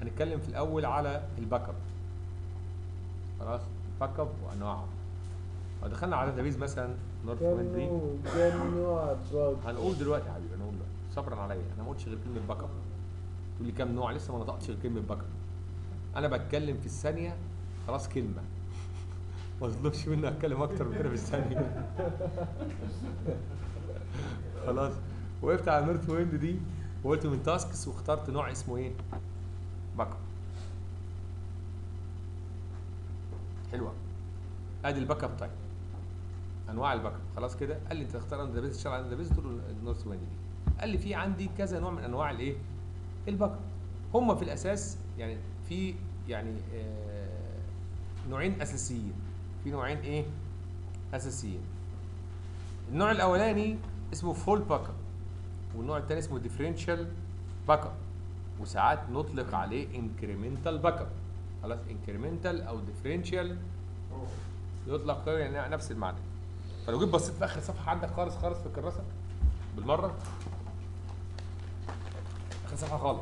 هنتكلم في الاول على الباك اب خلاص باك اب وانواعه لو دخلنا على داتابيز مثلا نورث ويند دي كم كم نوع باج هنقول دلوقتي يا حبيبي هنقول دلوقتي صبرا عليا انا ما قلتش غير كلمه باك اب تقول لي كام نوع لسه ما نطقتش غير كلمه باك اب انا بتكلم في الثانيه خلاص كلمه ما اظلمش مني اتكلم اكتر من كده في الثانيه خلاص وقفت على نورث ويند دي وقلت من تاسكس واخترت نوع اسمه ايه باك اب حلوه ادي الباك اب تايب انواع الباك اب خلاص كده قال لي انت تختار انا داتابيز تشتغل على داتابيز تقول له النورث ويند دي قال لي في عندي كذا نوع من انواع الايه الباك اب هم في الاساس يعني في يعني آه نوعين اساسيين في نوعين ايه اساسيين النوع الاولاني اسمه فول باك اب والنوع الثاني اسمه ديفرنشال باك اب وساعات نطلق عليه انكريمنتال باك اب خلاص انكريمنتال او ديفرنشال يطلق يعني نفس المعنى فلو جيت بصيت في اخر صفحه عندك خالص خالص في الكراسه بالمره اخر صفحه خالص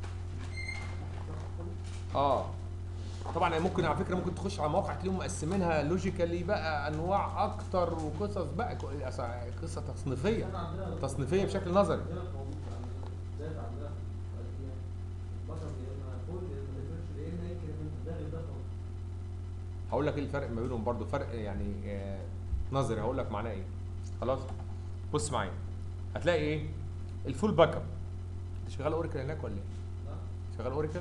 اه طبعا ممكن على فكره ممكن تخش على مواقع تلاقيهم مقسمينها لوجيكالي بقى انواع اكتر وقصص بقى قصه تصنيفيه تصنيفيه بشكل نظري هقول لك ايه الفرق ما بينهم برضو فرق يعني آه نظري هقول لك معناه ايه خلاص بص معايا هتلاقي ايه الفول باك اب انت شغال اوريكل هناك ولا ايه شغال اوريكل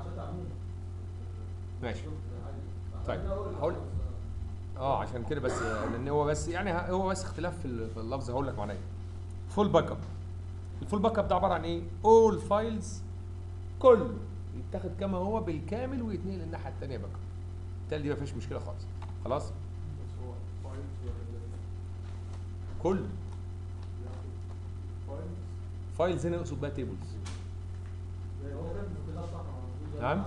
ماشي طيب هقول اه عشان كده بس لان هو بس يعني هو بس اختلاف في في اللفظ هقول لك معناه ايه فول باك اب الفول باك اب ده عباره عن ايه اول فايلز كله يتاخد كما هو بالكامل ويتنقل الناحيه الثانيه باك اب بالتالي دي ما فيش مشكله خالص خلاص بس هو فايلز ولا كل فايلز فايلز هنا يقصد بها تيبلز نعم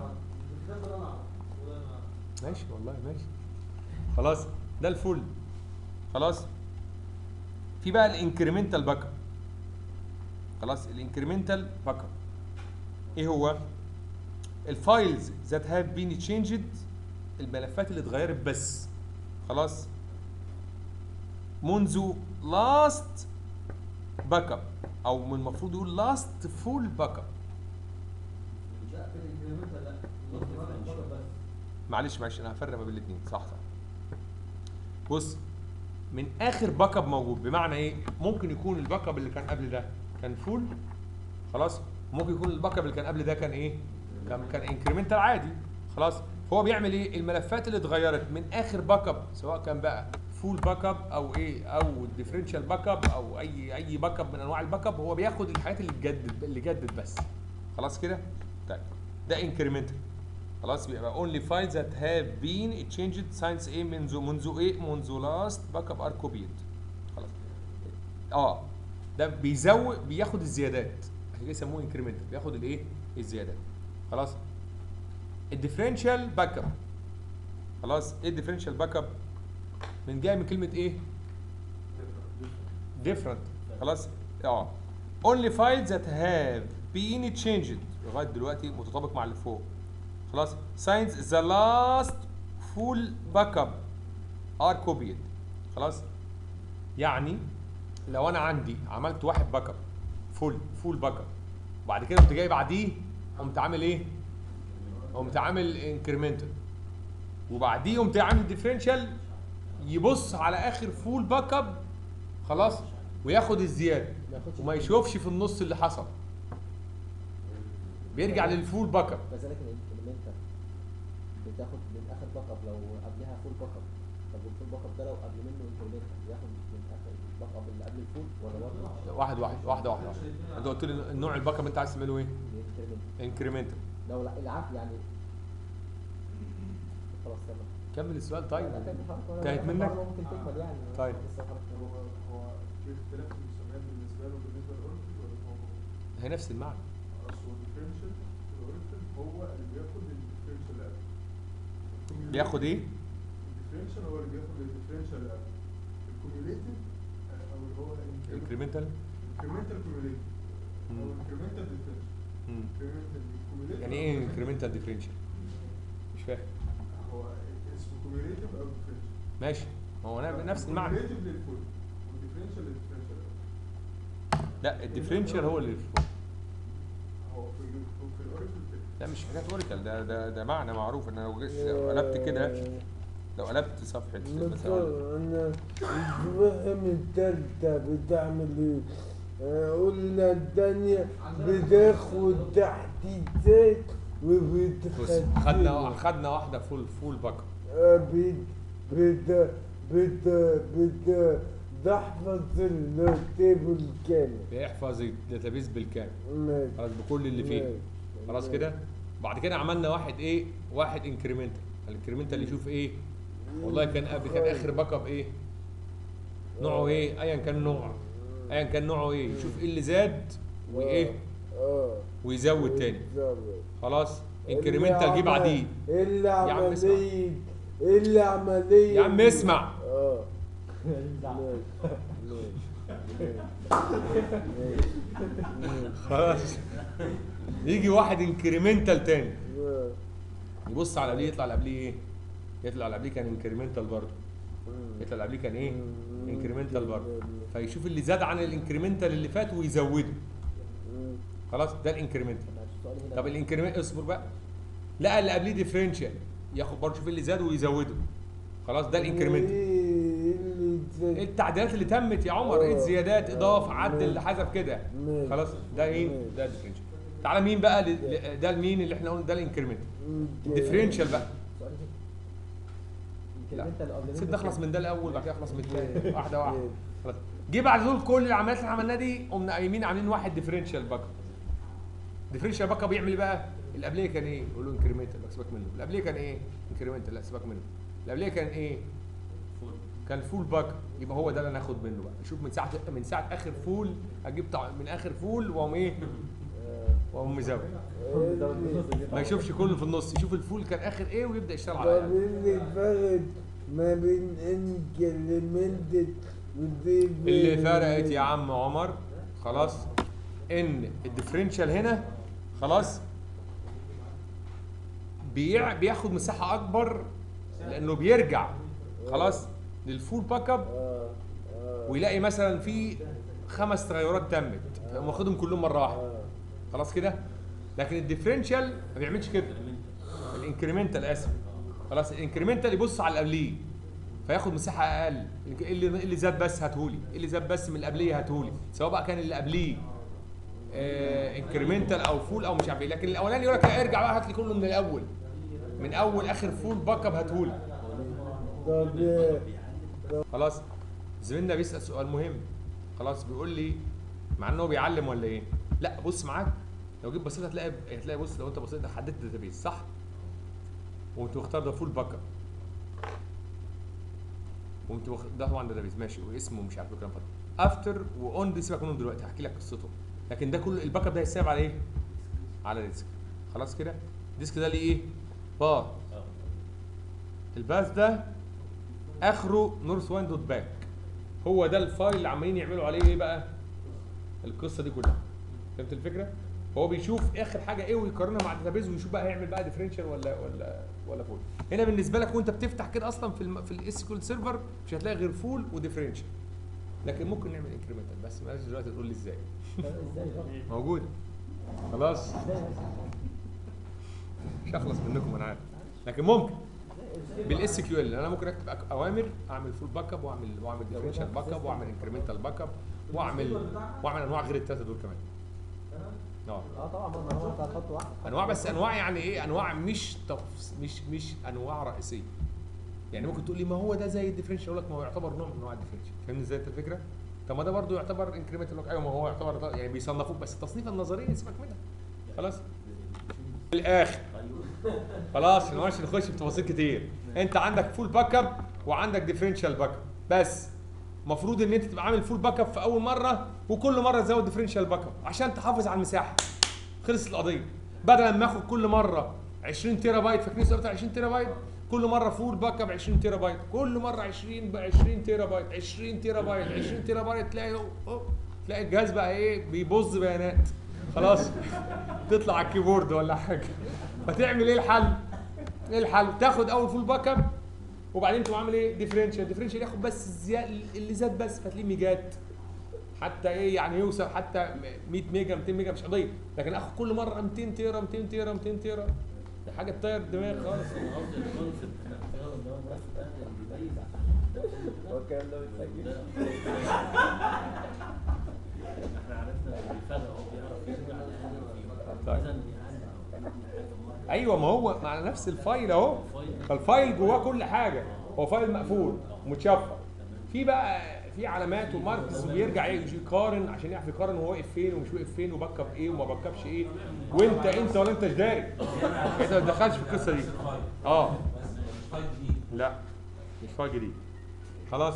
ماشي والله ماشي خلاص ده الفل خلاص في بقى الانكريمنتال باك اب خلاص الانكريمنتال باك اب ايه هو الفايلز ذات هاف بين تشينجد الملفات اللي اتغيرت بس خلاص منذ لاست باك اب او من المفروض يقول لاست فول باك اب معلش معلش انا هفرق ما بين الاثنين صح صح بص من اخر باك اب موجود بمعنى ايه ممكن يكون الباك اب اللي كان قبل ده كان فول خلاص ممكن يكون الباك اب اللي كان قبل ده كان ايه كان كان انكريمنتال عادي خلاص فهو بيعمل ايه الملفات اللي اتغيرت من اخر باك اب سواء كان بقى فول باك اب او ايه او ديفرنشال باك اب او اي اي باك اب من انواع الباك اب هو بياخد الحاجات اللي تجدد اللي جدد بس خلاص كده طيب ده انكريمنتال خلاص بيبقى only files that have been changed since ايه منذ منذ ايه منذ last باك اب are copied خلاص اه ده بيزود بياخد الزيادات عشان كده يسموه انكريمنتال بياخد الايه الزيادات خلاص الديفرنشال باك اب خلاص ايه الديفرنشال باك اب من جاي من كلمه ايه different خلاص اه only files that have been changed لغايه دلوقتي متطابق مع اللي فوق خلاص signs the last full backup are copied خلاص يعني لو انا عندي عملت واحد باك اب فول فول باك اب وبعد كده قمت جاي بعديه قمت عامل ايه؟ قمت عامل انكريمنتال وبعديه قمت عامل ديفرنشال يبص على اخر فول باك اب خلاص وياخد الزياده ما ياخدش وما الفول. يشوفش في النص اللي حصل بيرجع للفول باك اب كذلك الانكريمنتال بتاخد من اخر باك اب لو قبلها فول باك اب طب والفول باك اب ده لو قبل منه انكريمنتال بياخد من اخر الباك اب اللي قبل الفول ولا برضه واحد واحد واحده واحده انت قلت لي النوع الباك اب انت عايز تعمله ايه؟ الانكريمنتال انكريمنتال لو الع- العكس يعني خلاص تمام كمل السؤال طيب لا، كان حركة- انتهت منك؟ ممكن تكمل يعني طيب. لسه حركة. هو هو في اختلاف في المسميات بالنسبه له بالنسبه للاوركل ولا هو هي نفس المعنى اصل الديفرنشال الاوركل هو اللي بياخد الديفرنشال اللي قبل بياخد ايه؟ الديفرنشال هو اللي بياخد الديفرنشال اللي قبل الكوميوليتيف او اللي هو انكريمنتال انكريمنتال كوميوليتيف او مم. انكريمنتال ديفرنشال مم. incremental cumulative يعني ايه انكريمنتال ديفرنشال مش فاهم هو اسمه cumulative او differential ماشي ما هو أنا نفس المعنى cumulative للفول والديفرنشال للديفرنشال لا الديفرنشال هو اللي هو في ال- في الاوريكل كده لا مش حاجات اوريكل ده ده ده معنى معروف ان لو جيت لو قلبت كده لو قلبت صفحه مثلا مثلا انا الفهم التالتة بتعمل ايه؟ آه، قلنا التانية بتاخد تحت الزيت بص وبتخزنها خدنا خدنا واحده فول فول باك آه، بت بت بت بت تحفظ التيبل كامل بيحفظ الداتابيز بالكامل ماشي خلاص بكل اللي فيه ماشي. خلاص كده بعد كده عملنا واحد ايه واحد انكريمنتال الانكريمنتال يشوف ايه والله كان قبل كان اخر باك اب ايه نوعه ايه ايا كان نوعه ايا كان نوعه ايه يشوف ايه اللي زاد وايه اه ويزود تاني بالظبط. خلاص اللي انكريمنتال جه عمل- بعديه اللي يا عم اسمع. عملية اللي عملية يا عم اسمع اه خلاص يجي واحد انكريمنتال تاني يبص على قبليه يطلع اللي قبليه ايه يطلع اللي قبليه كان انكريمنتال برضه يطلع اللي قبليه كان ايه انكريمنتال برضه فيشوف اللي زاد عن الانكريمنتال اللي فات ويزوده خلاص ده الانكريمنتال معلش سؤالي هنا طب الانكريمنت اصبر بقى لقى اللي قبليه ديفرنشال ياخد برضه يشوف اللي زاد ويزوده خلاص ده الانكريمنتال ايه التعديلات اللي تمت يا عمر ايه الزيادات اضافه عدل حذف كده ماشي. خلاص ده ايه ده الديفرنشال تعالى مين بقى ل- ل- ده المين اللي احنا قلنا ده الانكريمنتال الديفرنشال بقى سؤالي لا هنا incremental او سيب incremental نخلص من ده الاول بعد كده اخلص من الثاني واحده واحده ماشي. خلاص جه بعد دول كل العمليات اللي عملناها دي قمنا قايمين عاملين واحد ديفرنشال باك اب ديفرنشال باك اب يعمل ايه بقى اللي قبليه كان ايه يقول له انكريمنتال لا سيبك منه اللي قبليه كان ايه انكريمنتال لا سيبك منه اللي قبليه كان ايه كان فول باك يبقى هو ده اللي انا هاخد منه بقى شوف من ساعه من ساعه اخر فول اجيب طع- من اخر فول واقوم ايه واقوم مزود ما يشوفش كله في النص يشوف الفول كان اخر ايه ويبدا يشتغل على طب يعني. اللي فرق ما بين انكلمنتد ودي اللي فرقت يا عم عمر خلاص ان الديفرنشال هنا خلاص بيع بياخد مساحه اكبر لانه بيرجع خلاص للفول باك اب اه اه ويلاقي مثلا في خمس تغيرات تمت فيقوم واخدهم كلهم مره واحده اه خلاص كده لكن الديفرنشال ما بيعملش كده الانكريمنتال اسف خلاص الانكريمنتال يبص على اللي قبليه فياخد مساحه اقل إيه اللي إيه اللي زاد بس هاتهولي إيه اللي زاد بس من اللي قبليه هاتهولي سواء بقى كان اللي قبليه آه انكريمنتال او فول او مش عارف ايه لكن الاولاني يقول لك لا ارجع بقى هات لي كله من الاول من اول اخر فول باك اب هاتهولي طب خلاص زميلنا بيسال سؤال مهم خلاص بيقول لي مع انه بيعلم ولا ايه لا بص معاك لو جيت بصيت هتلاقي هتلاقي بص لو انت بصيت حددت الداتابيز صح وانت مختار ده فول باك اب وانت واخ- ده طبعا داتابيز ماشي واسمه مش عارف الكلام فاضي افتر واون دي سيبك منهم دلوقتي هحكي لك قصته لكن ده كله الباك اب ده هيتساب على ايه؟ على ديسك خلاص كده الديسك ده ليه ايه؟ باث الباث ده اخره نورث وان دوت باك هو ده الفايل اللي عمالين يعملوا عليه ايه بقى القصه دي كلها فهمت الفكره هو بيشوف اخر حاجه ايه ويقارنها مع الداتابيز ويشوف بقى هيعمل بقى ديفرنشال ولا ولا ولا فول هنا بالنسبه لك وانت بتفتح كده اصلا في الم... في الاس كيو سيرفر مش هتلاقي غير فول وديفرنشال لكن ممكن نعمل انكريمنتال بس معلش دلوقتي تقول لي ازاي ازاي بقى؟ موجود خلاص ازاي مش هخلص منكم انا عارف لكن ممكن بالاس كيو ال انا ممكن اكتب أك- اوامر اعمل فول باك اب واعمل واعمل ديفرنشال باك اب واعمل انكريمنتال باك اب واعمل واعمل انواع غير الثلاثه دول كمان اه اه طبعا ما هو انت هتحط واحد انواع بس انواع يعني ايه انواع مش تفص مش مش انواع رئيسيه يعني ممكن تقول لي ما هو ده زي الديفرنشال اقول لك ما هو يعتبر نوع من انواع الديفرنشال فاهمني ازاي أنت الفكره طب ما ده برضه يعتبر انكريمنتال لك ايوه ما هو يعتبر يعني بيصنفوك بس التصنيف النظري سيبك منها خلاص في الاخر خلاص ما نخش في تفاصيل كتير انت عندك فول باك اب وعندك ديفرنشال باك اب بس المفروض ان انت تبقى عامل فول باك اب في اول مره وكل مره تزود ديفرنشال باك اب عشان تحافظ على المساحه خلصت القضيه بدل ما اخد كل مره 20 تيرا بايت فاكرين السؤال بتاع 20 تيرا بايت كل مره فول باك اب 20 تيرا بايت كل مره 20 ب 20 تيرا بايت 20 تيرا بايت 20 تيرا بايت تلاقي أوه، أوه، تلاقي الجهاز بقى ايه بيبظ بيانات خلاص تطلع على الكيبورد ولا حاجه فتعمل ايه الحل؟ ايه الحل؟ تاخد اول فول باك اب وبعدين تقوم عامل ايه؟ ديفرنشال ديفرنشال ياخد بس الزياده اللي زاد بس فتلاقيه ميجات حتى ايه يعني يوصل حتى 100 ميجا 200 ميجا مش قضيه لكن اخد كل مره 200 تيرا 200 تيرا 200 تيرا دي حاجه تطير الدماغ خالص انا قصدي الكونسيبت احنا بنشتغل ان هو بس ده اللي بيميز هو الكلام ده بيتسجل احنا عرفنا الفرق هو بيعرف يرجع طيب. اذا يعني عملنا حاجه مرة. ايوه ما هو مع نفس الفايل اهو فالفايل جواه كل حاجه هو فايل مقفول ومتشفر في بقى في علامات وماركس وبيرجع ايه يقارن عشان يعرف يقارن هو واقف فين ومش واقف فين وبكب ايه وما بكبش ايه وانت انت ولا انت داري انت ما تدخلش في القصه دي اه لا مش فايل جديد خلاص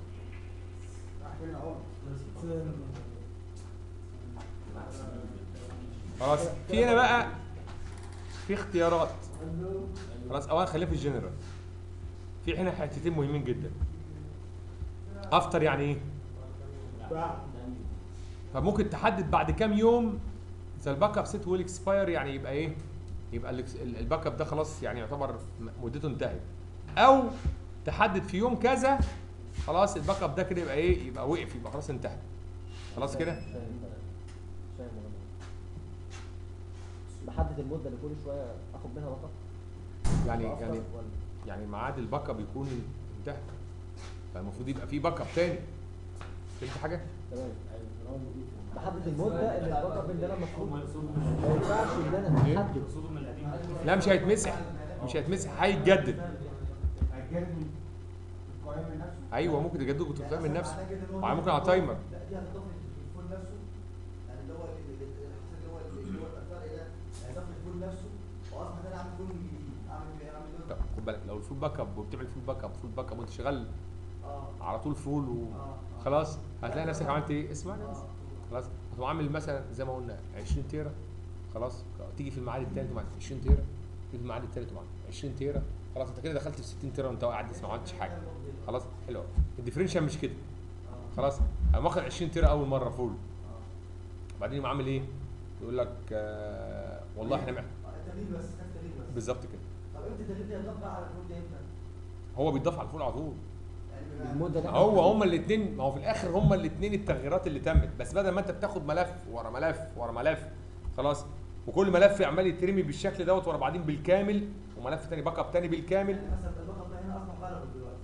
خلاص في هنا بقى في اختيارات خلاص اولا خلينا في الجنرال في هنا حتتين مهمين جدا افتر يعني ايه فممكن تحدد بعد كام يوم اذا الباك اب سيت ويل اكسباير يعني يبقى ايه يبقى ال- ال- الباك اب ده خلاص يعني يعتبر م- مدته انتهت او تحدد في يوم كذا خلاص الباك اب ده كده يبقى ايه يبقى وقف يبقى خلاص انتهى خلاص كده فاهم فاهم يا جماعة. بحدد المده اللي كل شويه اخد منها باك اب يعني وأفضل يعني ولا- يعني ميعاد الباك اب يكون انتهى فالمفروض يبقى في باك اب تاني فهمت حاجه تمام بحدد المده اللي الباك اب اللي انا المفروض ما ينفعش ان انا إيه؟ احدد لا مش هيتمسح مش هيتمسح هيتجدد هتجدد من القائمة نفسه ايوه ممكن تجدده بتقيم من نفسه وعلى ممكن على تايمر لا دي هتضاف للفول نفسه يعني اللي هو اللي اللي هو اللي هو الفرق ده هيضاف للفول نفسه واصبح انا اعمل فول من جديد اعمل ايه اعمل طب ايه خد بالك لو الفول باك اب وبتعمل فول باك اب فول باك اب وانت شغال اه على طول فول وخلاص هتلاقي نفسك عملت ايه اسمعني بس خلاص هتقوم عامل مثلا زي ما قلنا 20 تيرا خلاص تيجي في الميعاد الثالث ومعاك 20 تيرا تيجي في الميعاد الثالث ومعاك 20 تيرا خلاص انت كده دخلت في 60 تيرا وانت قاعد لسه ما عملتش حاجه خلاص حلو أوي. الديفرنشال مش كده خلاص انا واخد 20 تيرا اول مره فول بعدين يقوم عامل ايه؟ يقول لك آه والله احنا مع- التغيير بس كان تغيير بس بالظبط كده طب امتى التغيير ده يضاف بقى على الفول ده امتى؟ هو بيتضاف على الفول على طول يعني بما- المده ده هو هما الاثنين ما هو في الاخر هما الاثنين التغييرات اللي تمت بس بدل ما انت بتاخد ملف ورا ملف ورا ملف خلاص وكل ملف عمال يترمي بالشكل دوت ورا بعضين بالكامل وملف تاني باك اب تاني بالكامل يعني مثلا البقر ده هنا اصبح غلط دلوقتي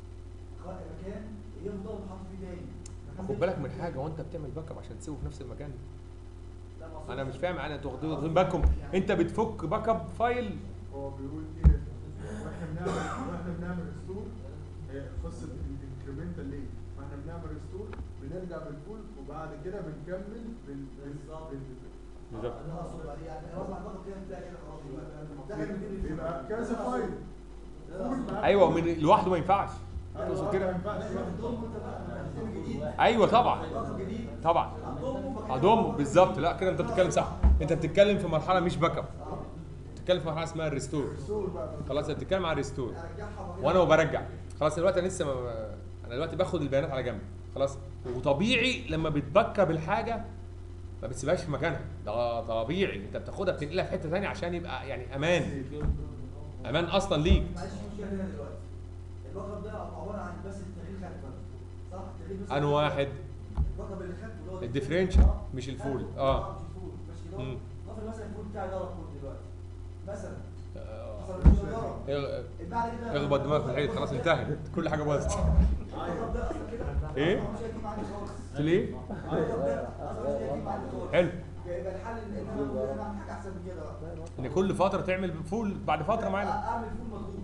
خ- مكان يفضل حاطط فيه تاني مكان خد بالك من حاجه وانت بتعمل باك اب عشان تسيبه في نفس المكان لا، ما أقصدش. انا مش فاهم انا انتوا واخدين واخدين بالكم انت بتفك باك اب فايل هو بيقول ايه واحنا بنعمل واحنا بنعمل ريستور قصه الانكريمنتال ليه؟ واحنا بنعمل ريستور بنرجع بالفول وبعد كده بنكمل بال بالظبط. بال- بالظبط انا اقصد بقى يعني هو اصبح البقر كده بتاعي كده خلاص دلوقتي ده حاجه بال- جديدة. بيبقى كذا فايل ده فول أصبح- معاك. ايوه من لوحده ما ينفعش تقصد ما كده ينفعش بس هتضم انت بقى هتضم جديد ايوه طبعا بقر جديد طبعا هتضمه فكده اضم بالظبط لا كده انت بتتكلم صح انت بتتكلم في مرحله مش باك اب بتتكلم في مرحله اسمها الريستور ريستور بقى خلاص انت بتتكلم عن الريستور ارجعها وبعدين- وانا وبرجع خلاص دلوقتي انا لسه ما انا دلوقتي باخد البيانات على جنب خلاص وطبيعي لما بتبكى بالحاجه ما بتسيبهاش في مكانها ده طبيعي انت بتاخدها بتنقلها في حته ثانيه عشان يبقى يعني امان امان اصلا ليك معلش في مشكله هنا دلوقتي الوقب ده عباره عن بس التغيير خدت بس صح التغيير بس انا واحد الوقب اللي خدته اللي هو الديفرنشال آه، مش الفول خدته. اه مش الفول مش كده مم. نفرض مثلا الفول بتاعي ضرب فول دلوقتي مثلا آه. حصل له ضرب اغ- بعد كده اخبط دماغك في الحيط خلاص انتهت كل حاجه باظت الوقب ده اصلا كده إيه؟ مش هيجيب عندي خالص قلت ليه؟ الوقب ده اصلا مش هيجيب عندي خالص حلو يبقى الحل ان انا ممكن اعمل حاجه احسن من كده بقى ان كل فتره تعمل فول بعد فتره معينه اعمل فول مضغوط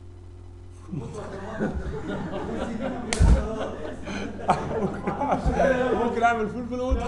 ممكن اعمل فول في الاوضه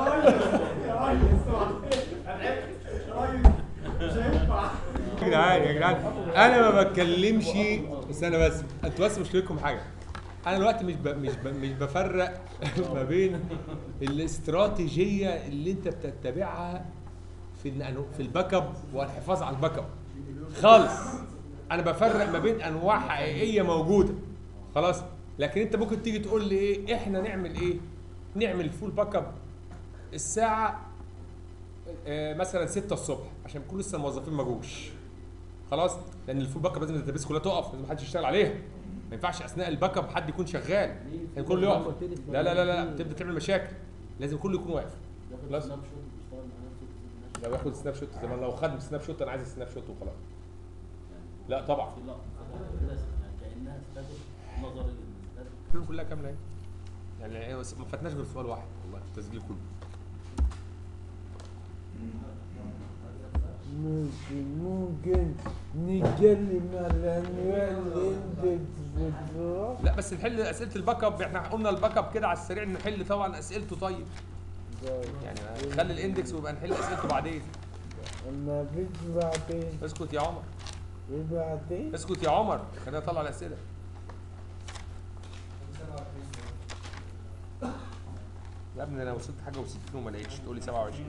يا جدعان يا جدعان انا ما بتكلمش استنى بس انتوا بس مشكلتكم حاجه انا دلوقتي مش ب... مش ب... مش بفرق ما بين الاستراتيجيه اللي انت بتتبعها في الأنو- في الباك اب والحفاظ على الباك اب خالص انا بفرق ما بين انواع حقيقيه موجوده خلاص لكن انت ممكن تيجي تقول لي ايه احنا نعمل ايه نعمل فول باك اب الساعه آه، مثلا 6 الصبح عشان يكون لسه الموظفين ما جوش خلاص لان الفول باك اب لازم الداتابيس كلها تقف لازم محدش يشتغل عليها ما ينفعش اثناء الباك اب حد يكون شغال يعني كله يقف لا لا لا لا تبدا تعمل مشاكل لازم كله يكون واقف خلاص سناب شوت بيشتغل مع نفسه لو ياخد سناب شوت زي ما لو خد سناب شوت انا عايز سناب شوت وخلاص لا طبعا في لقطه كده كانها ستاتيك نظري ستاتيك الفيلم كلها كامله اهي يعني إيه بس ما فاتناش غير سؤال واحد والله في التسجيل كله ممكن ممكن نتكلم على انواع الاندكس بالراحه لا بس نحل اسئله الباك اب احنا قلنا الباك اب كده على السريع نحل طبعا اسئلته طيب يعني خلي الاندكس ويبقى نحل اسئلته بعدين اما فيش بعدين اسكت يا عمر في بعدين اسكت يا عمر خلينا نطلع الاسئله يا ابني انا وصلت حاجه و60 وما لقيتش تقول لي 27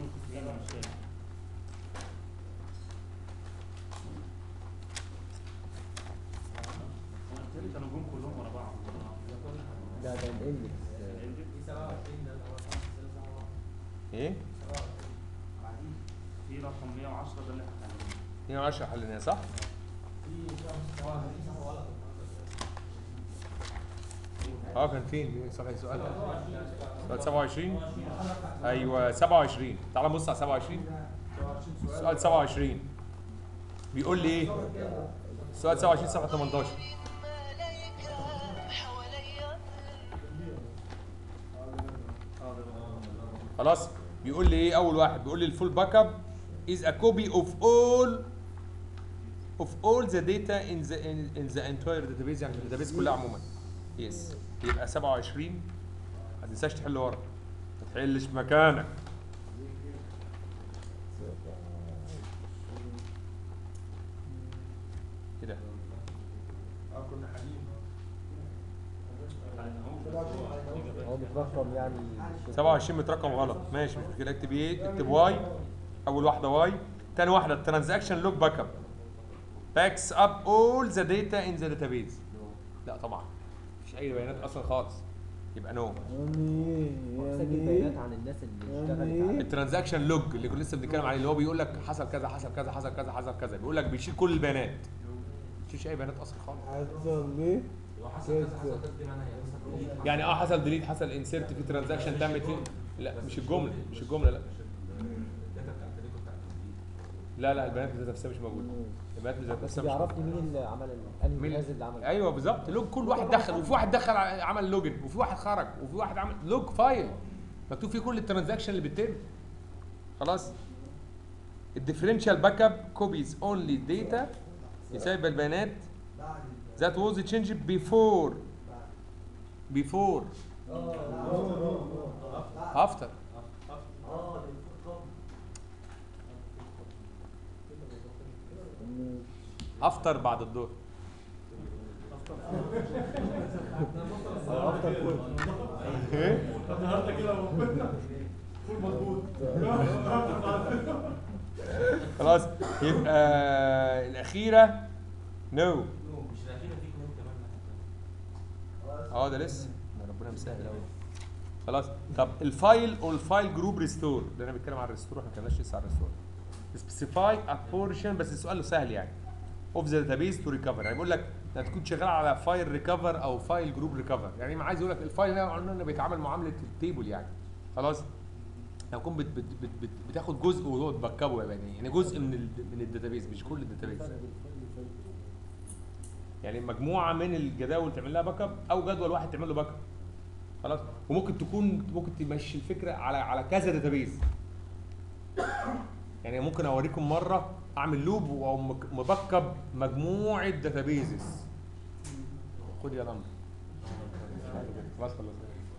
كانوا جم كلهم ورا بعض ده ده الاندكس ايه في رقم 110 ده اللي احنا هنعمله 110 حليناها صح اه كان فين صح السؤال سؤال 27 ايوه 27 تعال نبص على 27 سؤال 27 بيقول لي ايه سؤال 27 صفحه 18 خلاص بيقول لي ايه اول واحد بيقول لي الفول باك اب is a copy of all of all the data in the in, in the entire database يعني في الداتابيس كلها عموما يس يبقى 27 ما تنساش تحل ورا ما تحلش مكانك كده اه كنا حالين هو مترقم يعني 27 مترقم غلط ماشي مش مشكله اكتب ايه اكتب واي اول واحده واي تاني واحده الترانزاكشن لوج باك اب باكس اب اول ذا داتا ان ذا داتابيز لا طبعا مفيش اي بيانات اصلا خالص يبقى نو يعني ايه سجل يعني بيانات ايه عن الناس اللي يعني اشتغلت إيه؟ على الترانزاكشن لوج اللي كنا لسه بنتكلم عليه اللي هو بيقول لك حصل كذا حصل كذا حصل كذا حصل كذا بيقول لك بيشيل كل البيانات ما بيشيلش اي بيانات اصلا خالص حصل ايه كذا يعني اه حصل ديليت حصل انسيرت في ترانزاكشن تمت فيه لا مش الجمله مش الجمله لا لا لا البيانات ذات نفسها مش موجوده البيانات ذات بس نفسها مش موجودة. بيعرفني مين اللي عمل ال- انهي مين- جهاز اللي عمل ايوه بالظبط لوج كل واحد دخل وفي واحد دخل ع- عمل لوجن وفي واحد خرج وفي واحد عمل لوج فايل مكتوب فيه كل الترانزاكشن اللي بتتم خلاص الديفرنشال باك اب كوبيز اونلي داتا يساوي البيانات ذات was changed before before after after بعد الظهر النهارده كده فول مظبوط خلاص يبقى الاخيره نو مش الاخيره دي كمان كمان اه ده لسه ده ربنا مسهل قوي خلاص طب الفايل او الفايل جروب ريستور ده انا بتكلم على الريستور احنا ما اتكلمناش لسه على الريستور سبيسيفاي ا بورشن بس السؤال سهل يعني اوف ذا داتابيز تو ريكفر يعني بيقول لك انت تكون شغال على فايل ريكفر او فايل جروب ريكفر يعني ما عايز يقول لك الفايل ده قلنا انه بيتعامل معامله التيبل يعني خلاص لما تكون بت بت بت بت بتاخد جزء وهو تبكبه يعني يعني جزء من ال من الداتابيز مش كل الداتابيز يعني مجموعه من الجداول تعمل لها باك اب او جدول واحد تعمل له باك اب خلاص وممكن تكون ممكن تمشي الفكره على على كذا داتابيز يعني ممكن اوريكم مره اعمل لوب او مك- مبكب مجموعه داتابيزز خد يا لمبر خلاص خلاص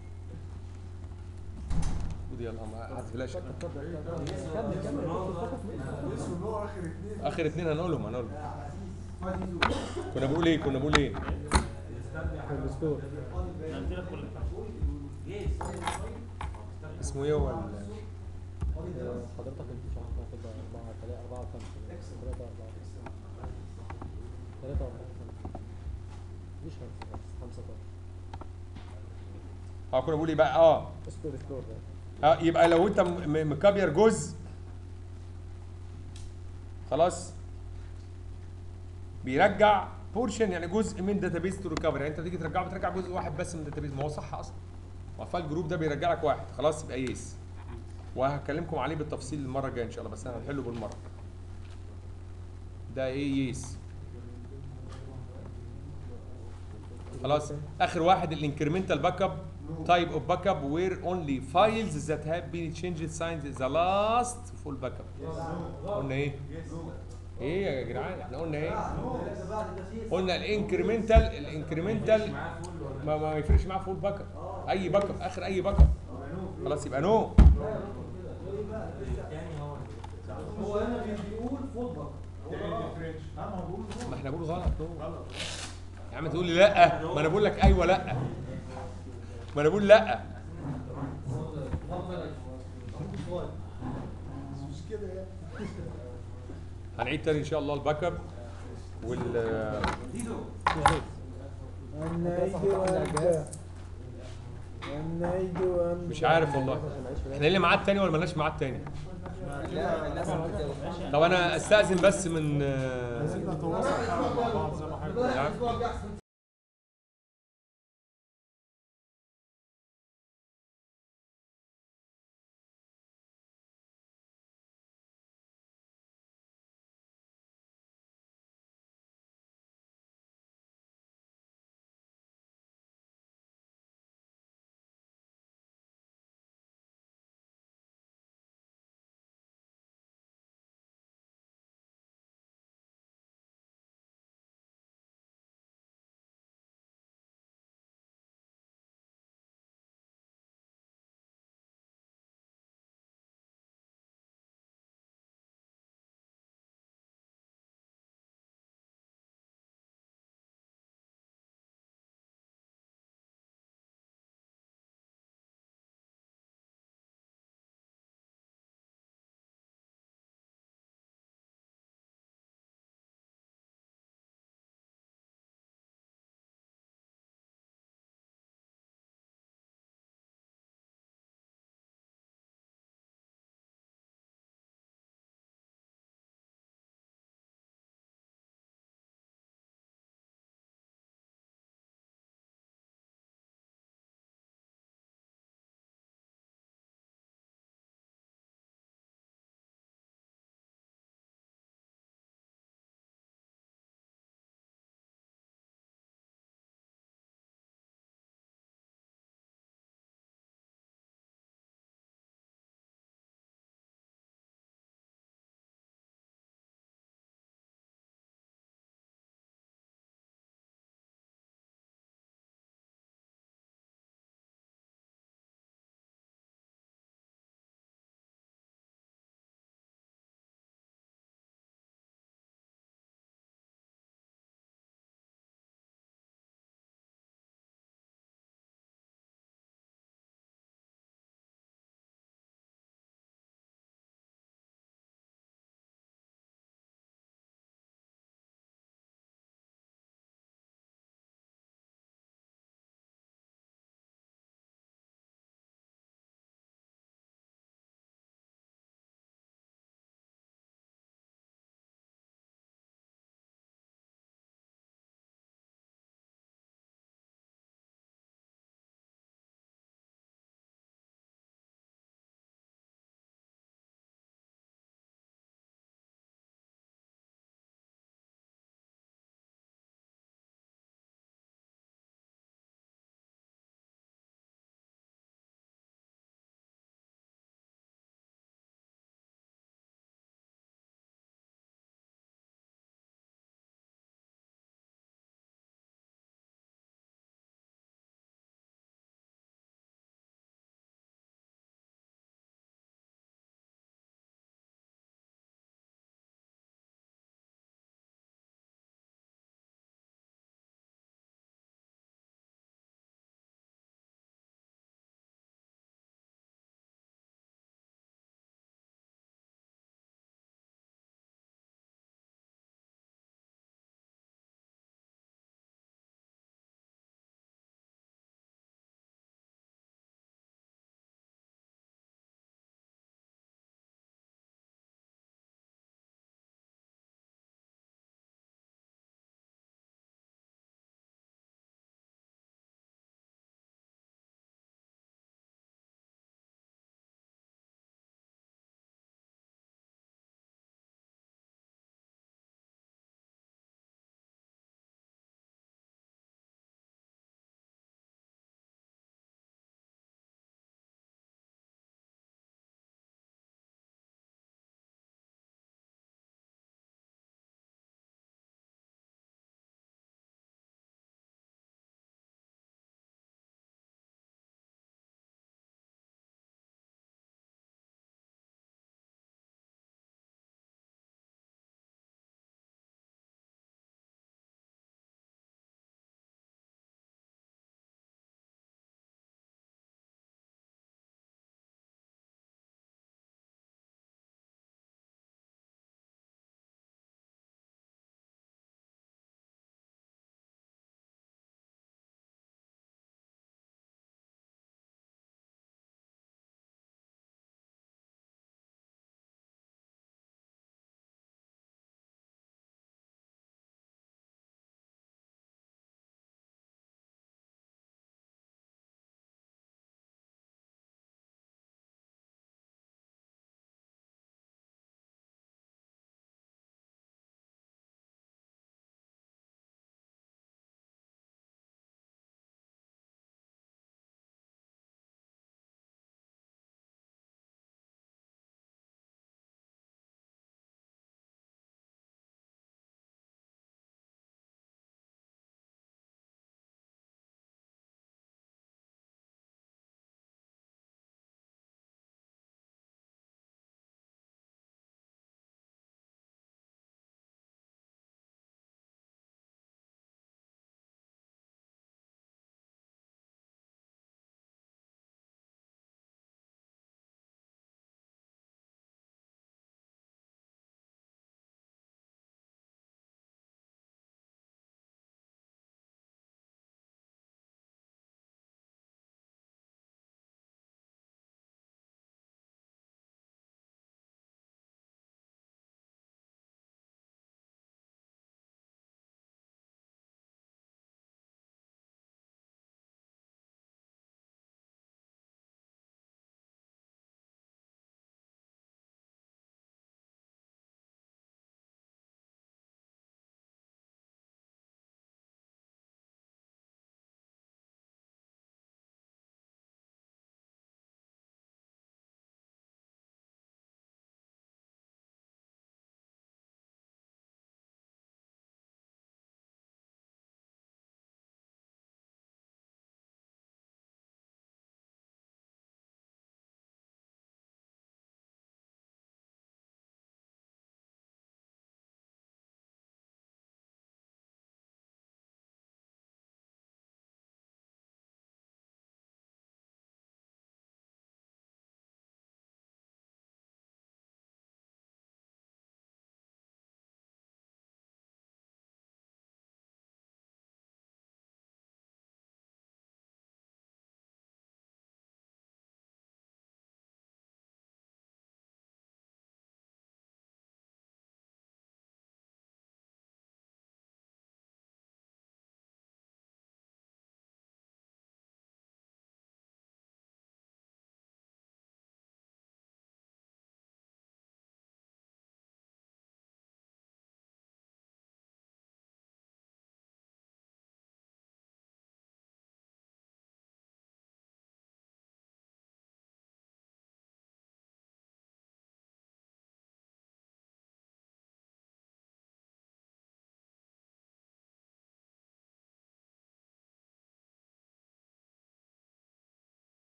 خد يا لمبر عايز فلاش كمل كمل اسمه نوع اخر اثنين اخر اتنين هنقولهم هنقولهم كنا بنقول ايه كنا بنقول ايه الدستور انا قلت لك كل جيز اسمه ايه هو ال- حضرتك انت مش عارف هتبقى 4 3 4 5 3 4 3 4 5 مش 5 بس 5 اه كنا بنقول ايه بقى اه ستور ستور ده اه يبقى لو انت م- م- مكابير جزء خلاص بيرجع بورشن يعني جزء من داتابيز تو ريكفري يعني انت تيجي ترجعه بترجع جزء واحد بس من داتابيز ما هو صح اصلا وفال جروب ده بيرجع لك واحد خلاص يبقى يس وهكلمكم عليه بالتفصيل المره الجايه ان شاء الله بس انا هنحله بالمره ده ايه يس خلاص اخر واحد الانكريمنتال باك اب تايب اوف باك اب وير اونلي فايلز ذات هاف بين تشينجد ساينز ذا لاست فول باك اب قلنا ايه ايه يا جدعان احنا قلنا ايه قلنا الانكريمنتال الانكريمنتال ما, ما يفرقش معاه فول باك اب اي باك اب اخر اي باك اب خلاص يبقى نو هو هنا بيقول فول بقى ما احنا بنقول غلط نو يا عم تقول لي لا ما انا بقول لك ايوه لا ما انا بقول لا مش كده يعني هنعيد تاني ان شاء الله الباك اب وال النعيد وانت النعيد وانت مش عارف والله احنا ليه ميعاد تاني ولا ملناش ميعاد تاني طب انا استاذن بس من عايزين نتواصل مع بعض زي ما حضرتك نعم. الاسبوع الجاي احسن